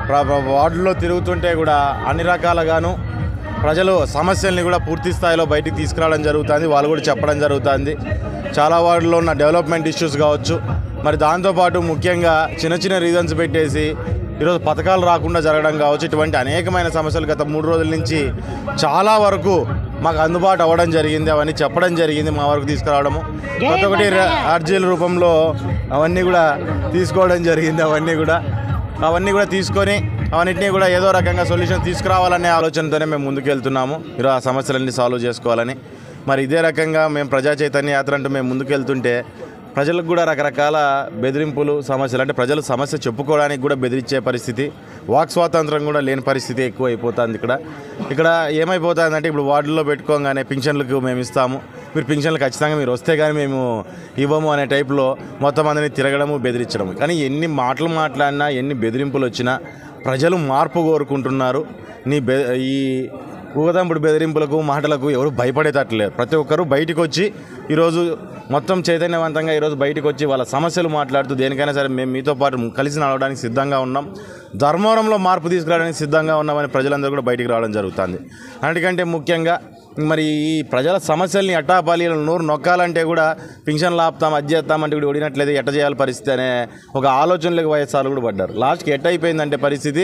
ప్ర- ప్ర- వార్డుల్లో తిరుగుతుంటే కూడా అన్ని రకాలుగాను ప్రజలు సమస్యల్ని కూడా పూర్తి స్థాయిలో బయటికి తీసుకురావడం జరుగుతుంది వాళ్ళు కూడా చెప్పడం జరుగుతుంది చాలా వార్డుల్లో ఉన్న డెవలప్మెంట్ ఇష్యూస్ కావచ్చు మరి దాంతోపాటు ముఖ్యంగా చిన్న చిన్న రీజన్స్ పెట్టేసి ఈరోజు పథకాలు రాకుండా జరగడం కావచ్చు ఇటువంటి అనేకమైన సమస్యలు గత మూడు రోజుల నుంచి చాలా వరకు మాకు అందుబాటు అవ్వడం జరిగింది అవన్నీ చెప్పడం జరిగింది మా వరకు తీసుకురావడము ప్రతి ఒక్కటి ర- అర్జీల రూపంలో అవన్నీ కూడా తీసుకోవడం జరిగింది అవన్నీ కూడా అవన్నీ కూడా తీసుకొని అవన్నిటినీ కూడా ఏదో రకంగా సొల్యూషన్ తీసుకురావాలనే ఆలోచనతోనే మేము ముందుకు వెళ్తున్నాము ఈరోజు ఆ సమస్యలన్నీ సాల్వ్ చేసుకోవాలని మరి ఇదే రకంగా మేము ప్రజా చైతన్య యాత్ర అంటూ మేము ముందుకు వెళ్తుంటే ప్రజలకు కూడా రకరకాల బెదిరింపులు సమస్యలు అంటే ప్రజలు సమస్య చెప్పుకోవడానికి కూడా బెదిరించే పరిస్థితి వాక్ స్వాతంత్రం కూడా లేని పరిస్థితి ఎక్కువ అయిపోతుంది ఇక్కడ ఇక్కడ ఏమైపోతుందంటే ఇప్పుడు వార్డుల్లో పెట్టుకోగానే పింఛన్లకు మేము ఇస్తాము మీరు పింఛన్లు ఖచ్చితంగా మీరు వస్తే కానీ మేము ఇవ్వము అనే టైప్లో మొత్తం అందరినీ తిరగడము బెదిరించడము కానీ ఎన్ని మాటలు మాట్లాడినా ఎన్ని బెదిరింపులు వచ్చినా ప్రజలు మార్పు కోరుకుంటున్నారు నీ బె ఈ ఊగదంపుడు బెదిరింపులకు మాటలకు ఎవరు భయపడేటట్లేరు ప్రతి ఒక్కరూ బయటకు వచ్చి ఈరోజు మొత్తం చైతన్యవంతంగా ఈరోజు బయటకు వచ్చి వాళ్ళ సమస్యలు మాట్లాడుతూ దేనికైనా సరే మేము మీతో పాటు కలిసి నడవడానికి సిద్ధంగా ఉన్నాం ధర్మవరంలో మార్పు తీసుకురావడానికి సిద్ధంగా ఉన్నామని ప్రజలందరూ కూడా బయటికి రావడం జరుగుతుంది అన్నిటికంటే ముఖ్యంగా మరి ఈ ప్రజల సమస్యల్ని ఎట్టాపాలి నోరు నొక్కాలంటే కూడా పింఛన్లు ఆపుతాం అది చేస్తామంటే కూడా ఒడినట్లేదు ఎట్ట చేయాలి పరిస్థితి అనే ఒక ఆలోచనలకు వైఎస్ఆర్ కూడా పడ్డారు లాస్ట్కి ఎట్ట అయిపోయిందంటే పరిస్థితి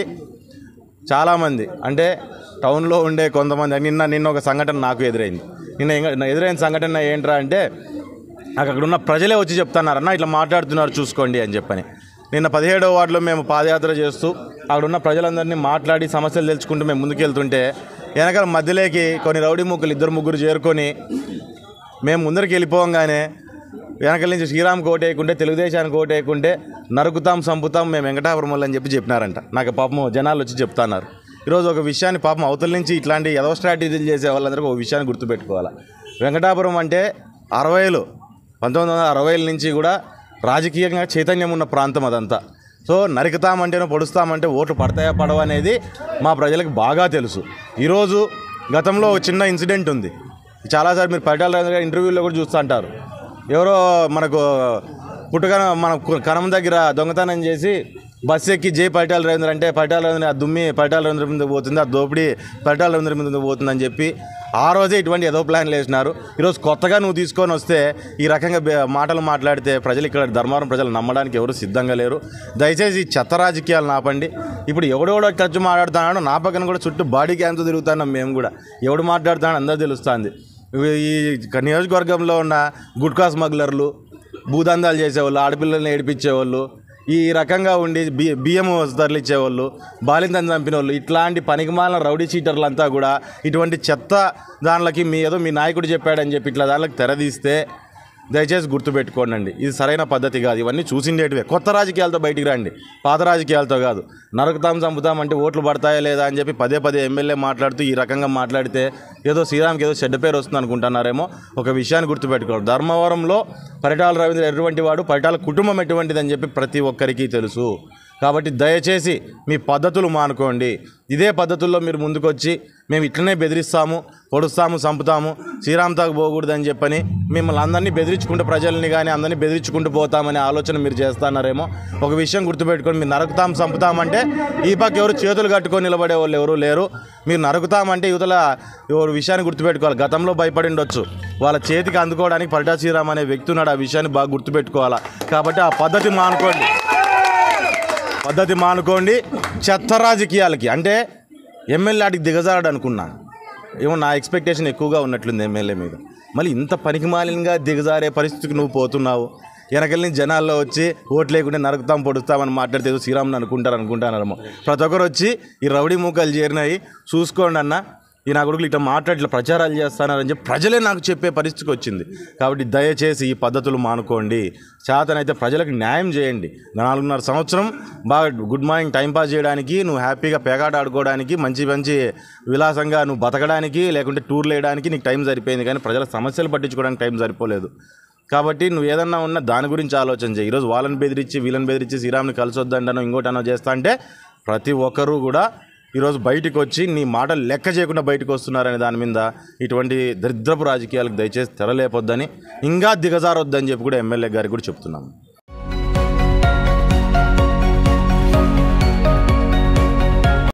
చాలామంది అంటే టౌన్లో ఉండే కొంతమంది నిన్న నిన్న ఒక సంఘటన నాకు ఎదురైంది నిన్న ఎంగ- నా ఎదురైన సంఘటన ఏంట్రా అంటే నాకు అక్కడ ఉన్న ప్రజలే వచ్చి చెప్తున్నారు అన్న ఇట్లా మాట్లాడుతున్నారు చూసుకోండి అని చెప్పని నిన్న పదిహేడవ వార్డులో మేము పాదయాత్ర చేస్తూ అక్కడ ఉన్న ప్రజలందరినీ మాట్లాడి సమస్యలు తెలుసుకుంటూ మేము ముందుకెళ్తుంటే వెనకాల మధ్యలోకి కొన్ని రౌడీ ముగ్గులు ఇద్దరు ముగ్గురు చేరుకొని మేము ముందరికి వెళ్ళిపోగానే వెనకల నుంచి శ్రీరామ్కి ఓటేయకుంటే తెలుగుదేశానికి ఓటేయకుంటే నరుకుతాం సంపుతాం మేము వెంకటాపురం వాళ్ళు అని చెప్పి చెప్పినారంట నాకు పాపం జనాలు వచ్చి చెప్తున్నారు ఈరోజు ఒక విషయాన్ని పాపం అవతల నుంచి ఇట్లాంటి ఏదో స్ట్రాటజీలు చేసే వాళ్ళందరికీ ఒక విషయాన్ని గుర్తుపెట్టుకోవాలి వెంకటాపురం అంటే అరవైలో పంతొమ్మిది వందల అరవైల నుంచి కూడా రాజకీయంగా చైతన్యం ఉన్న ప్రాంతం అదంతా సో నరుకుతామంటేనో పొడుస్తామంటే ఓట్లు పడతాయా పడవా అనేది మా ప్రజలకు బాగా తెలుసు ఈరోజు గతంలో ఒక చిన్న ఇన్సిడెంట్ ఉంది చాలాసార్లు మీరు పరిటాల రవీంద్ర గారి ఇంటర్వ్యూలో కూడా చూస్తూ అంటారు ఎవరో మనకు పుట్టుకన మన కు- కనం దగ్గర దొంగతనం చేసి బస్సు ఎక్కి జై పరిటాల రవీంద్ర అంటే పరిటాల రవీంద్ర ఆ దుమ్మి పరిటాల రవీంద్ర మీద పోతుంది ఆ దోపిడీ పరిటాల రవీంద్ర మీద పోతుందని చెప్పి ఆ రోజే ఇటువంటి ఏదో ప్లాన్లు వేసినారు ఈరోజు కొత్తగా నువ్వు తీసుకొని వస్తే ఈ రకంగా బె- మాటలు మాట్లాడితే ప్రజలు ఇక్కడ ధర్మవరం ప్రజలు నమ్మడానికి ఎవరు సిద్ధంగా లేరు దయచేసి ఈ చెత్త రాజకీయాలు నాపండి ఇప్పుడు ఎవడెవడో టచ్ మాట్లాడుతున్నాడో నా పక్కన కూడా చుట్టూ బాడీ క్యాన్తో తిరుగుతున్నాం మేము కూడా ఎవడు మాట్లాడుతున్నాడో అందరూ తెలుస్తుంది ఈ నియోజకవర్గంలో ఉన్న గుట్కా స్మగ్లర్లు భూదందాలు చేసేవాళ్ళు ఆడపిల్లల్ని ఏడిపించేవాళ్ళు ఈ రకంగా ఉండి బి బియ్యం తరలిచ్చేవాళ్ళు బాలింతని చంపిన వాళ్ళు ఇట్లాంటి పనికిమాలిన రౌడీ చీటర్లంతా కూడా ఇటువంటి చెత్త దానిలకి మీ ఏదో మీ నాయకుడు చెప్పాడని చెప్పి ఇట్లా దానిలకు తెరదీస్తే దయచేసి గుర్తుపెట్టుకోండి ఇది సరైన పద్ధతి కాదు ఇవన్నీ చూసిండేటివే కొత్త రాజకీయాలతో బయటికి రండి పాత రాజకీయాలతో కాదు నరుకుతాం చంపుతాం అంటే ఓట్లు పడతాయా లేదా అని చెప్పి పదే పదే ఎమ్మెల్యే మాట్లాడుతూ ఈ రకంగా మాట్లాడితే ఏదో శ్రీరామ్కి ఏదో చెడ్డ పేరు వస్తుంది అనుకుంటున్నారేమో ఒక విషయాన్ని గుర్తుపెట్టుకోండి ధర్మవరంలో పరిటాల రవీంద్ర ఎటువంటి వాడు పరిటాల కుటుంబం ఎటువంటిదని చెప్పి ప్రతి ఒక్కరికి తెలుసు కాబట్టి దయచేసి మీ పద్ధతులు మానుకోండి ఇదే పద్ధతుల్లో మీరు ముందుకొచ్చి మేము ఇట్లనే బెదిరిస్తాము పొడుస్తాము చంపుతాము శ్రీరామ్ తాకు పోకూడదని చెప్పని మిమ్మల్ని అందరినీ బెదిరించుకుంటూ ప్రజల్ని కానీ అందరినీ బెదిరించుకుంటూ పోతామనే ఆలోచన మీరు చేస్తున్నారేమో ఒక విషయం గుర్తుపెట్టుకొని మీరు నరుకుతాం చంపుతామంటే ఈ పక్క ఎవరు చేతులు కట్టుకొని నిలబడే వాళ్ళు ఎవరు లేరు మీరు నరుకుతామంటే యువతల ఎవరు విషయాన్ని గుర్తుపెట్టుకోవాలి గతంలో భయపడి ఉండొచ్చు వాళ్ళ చేతికి అందుకోవడానికి పరిటా శ్రీరామ్ అనే వ్యక్తి ఉన్నాడు ఆ విషయాన్ని బాగా గుర్తుపెట్టుకోవాలా కాబట్టి ఆ పద్ధతి మానుకోండి పద్ధతి మానుకోండి చెత్త రాజకీయాలకి అంటే ఎమ్మెల్యే ఆడికి దిగజారడు అనుకున్నా ఏమో నా ఎక్స్పెక్టేషన్ ఎక్కువగా ఉన్నట్లుంది ఎమ్మెల్యే మీద మళ్ళీ ఇంత పనికిమాలినగా దిగజారే పరిస్థితికి నువ్వు పోతున్నావు వెనకల్ని జనాల్లో వచ్చి ఓట్లు లేకుంటే నరుకుతాం పొడుస్తామని మాట్లాడితే ఏదో శ్రీరాముని అనుకుంటారు అనుకుంటారేమో ప్రతి ఒక్కరు వచ్చి ఈ రౌడీ మూకలు చేరినాయి చూసుకోండి అన్న ఈ నా కొడుకులు ఇట్లా మాట్లాడి ఇట్లా ప్రచారాలు చేస్తున్నారని చెప్పి ప్రజలే నాకు చెప్పే పరిస్థితికి వచ్చింది కాబట్టి దయచేసి ఈ పద్ధతులు మానుకోండి చేతనైతే ప్రజలకు న్యాయం చేయండి నాలుగున్నర సంవత్సరం బాగా గుడ్ మార్నింగ్ టైం పాస్ చేయడానికి నువ్వు హ్యాపీగా పేకాట ఆడుకోవడానికి మంచి మంచి విలాసంగా నువ్వు బతకడానికి లేకుంటే టూర్లు వేయడానికి నీకు టైం సరిపోయింది కానీ ప్రజల సమస్యలు పట్టించుకోవడానికి టైం సరిపోలేదు కాబట్టి నువ్వు ఏదన్నా ఉన్నా దాని గురించి ఆలోచన చేయి ఈరోజు వాళ్ళని బెదిరించి వీళ్ళని బెదిరించి శ్రీరామ్ని కలిసి వద్దంటానో ఇంకోటనో చేస్తా అంటే ప్రతి ఒక్కరూ కూడా ఈరోజు బయటికి వచ్చి నీ మాటలు లెక్క చేయకుండా బయటకు వస్తున్నారనే దాని మీద ఇటువంటి దరిద్రపు రాజకీయాలకు దయచేసి తెరలేపొద్దని ఇంకా దిగజారొద్దని చెప్పి కూడా ఎమ్మెల్యే గారికి కూడా చెప్తున్నాము